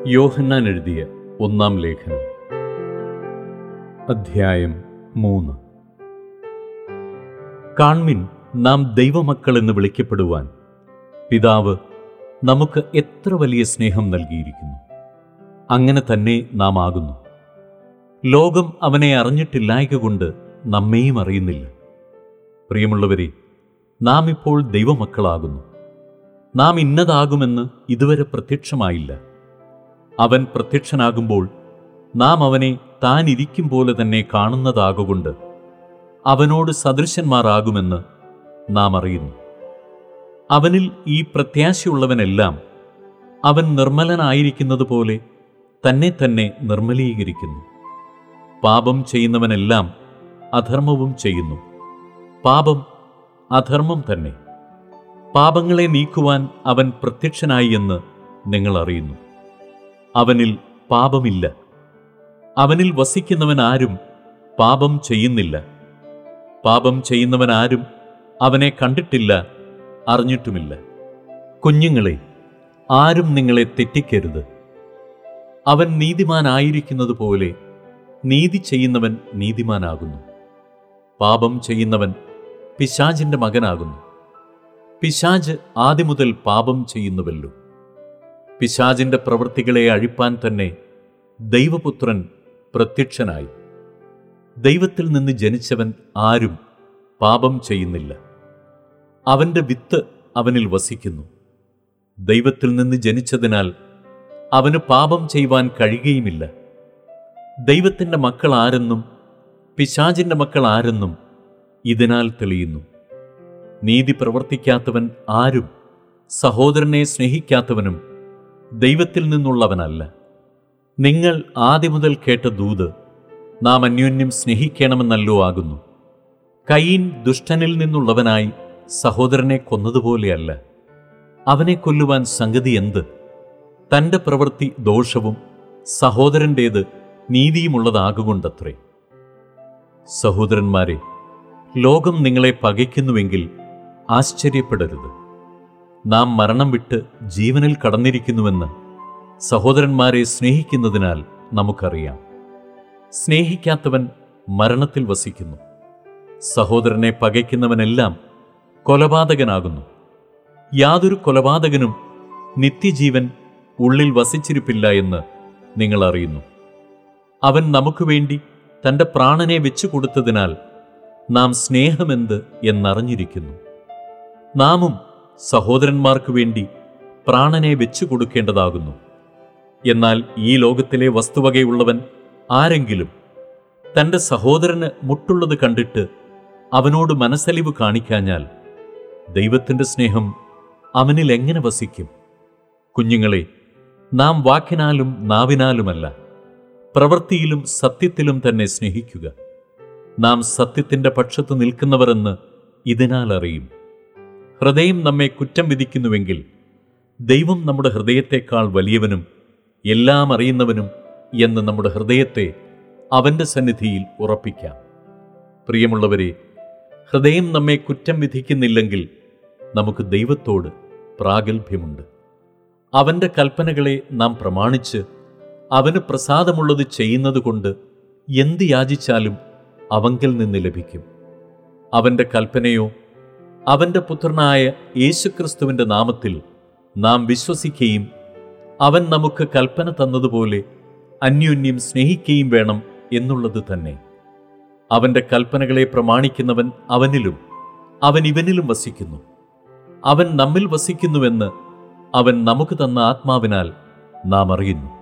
യോഹന്നാൻ എഴുതിയ ഒന്നാം ലേഖനം അധ്യായം മൂന്ന് കാൺമിൻ നാം ദൈവമക്കൾ എന്ന് വിളിക്കപ്പെടുവാൻ പിതാവ് നമുക്ക് എത്ര വലിയ സ്നേഹം നൽകിയിരിക്കുന്നു അങ്ങനെ തന്നെ നാം ആകുന്നു ലോകം അവനെ അറിഞ്ഞിട്ടില്ലായക കൊണ്ട് നമ്മെയും അറിയുന്നില്ല പ്രിയമുള്ളവരെ നാം ഇപ്പോൾ ദൈവമക്കളാകുന്നു നാം ഇന്നതാകുമെന്ന് ഇതുവരെ പ്രത്യക്ഷമായില്ല അവൻ പ്രത്യക്ഷനാകുമ്പോൾ നാം അവനെ താൻ ഇരിക്കും പോലെ തന്നെ കാണുന്നതാകൊണ്ട് അവനോട് സദൃശന്മാരാകുമെന്ന് നാം അറിയുന്നു അവനിൽ ഈ പ്രത്യാശയുള്ളവനെല്ലാം അവൻ നിർമ്മലനായിരിക്കുന്നത് പോലെ തന്നെ തന്നെ നിർമ്മലീകരിക്കുന്നു പാപം ചെയ്യുന്നവനെല്ലാം അധർമ്മവും ചെയ്യുന്നു പാപം അധർമ്മം തന്നെ പാപങ്ങളെ നീക്കുവാൻ അവൻ പ്രത്യക്ഷനായി എന്ന് നിങ്ങൾ അറിയുന്നു അവനിൽ പാപമില്ല അവനിൽ വസിക്കുന്നവൻ ആരും പാപം ചെയ്യുന്നില്ല പാപം ചെയ്യുന്നവൻ ആരും അവനെ കണ്ടിട്ടില്ല അറിഞ്ഞിട്ടുമില്ല കുഞ്ഞുങ്ങളെ ആരും നിങ്ങളെ തെറ്റിക്കരുത് അവൻ നീതിമാനായിരിക്കുന്നത് പോലെ നീതി ചെയ്യുന്നവൻ നീതിമാനാകുന്നു പാപം ചെയ്യുന്നവൻ പിശാചിന്റെ മകനാകുന്നു പിശാജ് ആദ്യം മുതൽ പാപം ചെയ്യുന്നുവല്ലോ പിശാചിന്റെ പ്രവൃത്തികളെ അഴിപ്പാൻ തന്നെ ദൈവപുത്രൻ പ്രത്യക്ഷനായി ദൈവത്തിൽ നിന്ന് ജനിച്ചവൻ ആരും പാപം ചെയ്യുന്നില്ല അവന്റെ വിത്ത് അവനിൽ വസിക്കുന്നു ദൈവത്തിൽ നിന്ന് ജനിച്ചതിനാൽ അവന് പാപം ചെയ്യുവാൻ കഴിയുകയുമില്ല ദൈവത്തിൻ്റെ മക്കൾ ആരെന്നും പിശാചിൻ്റെ മക്കൾ ആരെന്നും ഇതിനാൽ തെളിയുന്നു നീതി പ്രവർത്തിക്കാത്തവൻ ആരും സഹോദരനെ സ്നേഹിക്കാത്തവനും ദൈവത്തിൽ നിന്നുള്ളവനല്ല നിങ്ങൾ ആദ്യം മുതൽ കേട്ട ദൂത് നാം അന്യോന്യം സ്നേഹിക്കണമെന്നല്ലോ ആകുന്നു കയീൻ ദുഷ്ടനിൽ നിന്നുള്ളവനായി സഹോദരനെ കൊന്നതുപോലെയല്ല അവനെ കൊല്ലുവാൻ സംഗതി എന്ത് തൻ്റെ പ്രവൃത്തി ദോഷവും സഹോദരൻ്റേത് നീതിയുമുള്ളതാകുകൊണ്ടത്രേ സഹോദരന്മാരെ ലോകം നിങ്ങളെ പകയ്ക്കുന്നുവെങ്കിൽ ആശ്ചര്യപ്പെടരുത് നാം മരണം വിട്ട് ജീവനിൽ കടന്നിരിക്കുന്നുവെന്ന് സഹോദരന്മാരെ സ്നേഹിക്കുന്നതിനാൽ നമുക്കറിയാം സ്നേഹിക്കാത്തവൻ മരണത്തിൽ വസിക്കുന്നു സഹോദരനെ പകയ്ക്കുന്നവനെല്ലാം കൊലപാതകനാകുന്നു യാതൊരു കൊലപാതകനും നിത്യജീവൻ ഉള്ളിൽ വസിച്ചിരിപ്പില്ല എന്ന് നിങ്ങൾ അറിയുന്നു അവൻ നമുക്ക് വേണ്ടി തൻ്റെ പ്രാണനെ വെച്ചു കൊടുത്തതിനാൽ നാം സ്നേഹമെന്ത് എന്നറിഞ്ഞിരിക്കുന്നു നാമും സഹോദരന്മാർക്കു വേണ്ടി പ്രാണനെ വെച്ചു കൊടുക്കേണ്ടതാകുന്നു എന്നാൽ ഈ ലോകത്തിലെ വസ്തുവകയുള്ളവൻ ആരെങ്കിലും തൻ്റെ സഹോദരന് മുട്ടുള്ളത് കണ്ടിട്ട് അവനോട് മനസ്സലിവ് കാണിക്കാഞ്ഞാൽ ദൈവത്തിൻ്റെ സ്നേഹം അവനിൽ എങ്ങനെ വസിക്കും കുഞ്ഞുങ്ങളെ നാം വാക്കിനാലും നാവിനാലുമല്ല പ്രവൃത്തിയിലും സത്യത്തിലും തന്നെ സ്നേഹിക്കുക നാം സത്യത്തിൻ്റെ പക്ഷത്ത് നിൽക്കുന്നവരെന്ന് ഇതിനാൽ അറിയും ഹൃദയം നമ്മെ കുറ്റം വിധിക്കുന്നുവെങ്കിൽ ദൈവം നമ്മുടെ ഹൃദയത്തെക്കാൾ വലിയവനും എല്ലാം അറിയുന്നവനും എന്ന് നമ്മുടെ ഹൃദയത്തെ അവൻ്റെ സന്നിധിയിൽ ഉറപ്പിക്കാം പ്രിയമുള്ളവരെ ഹൃദയം നമ്മെ കുറ്റം വിധിക്കുന്നില്ലെങ്കിൽ നമുക്ക് ദൈവത്തോട് പ്രാഗൽഭ്യമുണ്ട് അവൻ്റെ കൽപ്പനകളെ നാം പ്രമാണിച്ച് അവന് പ്രസാദമുള്ളത് ചെയ്യുന്നത് കൊണ്ട് എന്ത് യാചിച്ചാലും അവങ്കിൽ നിന്ന് ലഭിക്കും അവൻ്റെ കൽപ്പനയോ അവൻ്റെ പുത്രനായ യേശുക്രിസ്തുവിൻ്റെ നാമത്തിൽ നാം വിശ്വസിക്കുകയും അവൻ നമുക്ക് കൽപ്പന തന്നതുപോലെ അന്യോന്യം സ്നേഹിക്കുകയും വേണം എന്നുള്ളത് തന്നെ അവൻ്റെ കൽപ്പനകളെ പ്രമാണിക്കുന്നവൻ അവനിലും അവൻ ഇവനിലും വസിക്കുന്നു അവൻ നമ്മിൽ വസിക്കുന്നുവെന്ന് അവൻ നമുക്ക് തന്ന ആത്മാവിനാൽ നാം അറിയുന്നു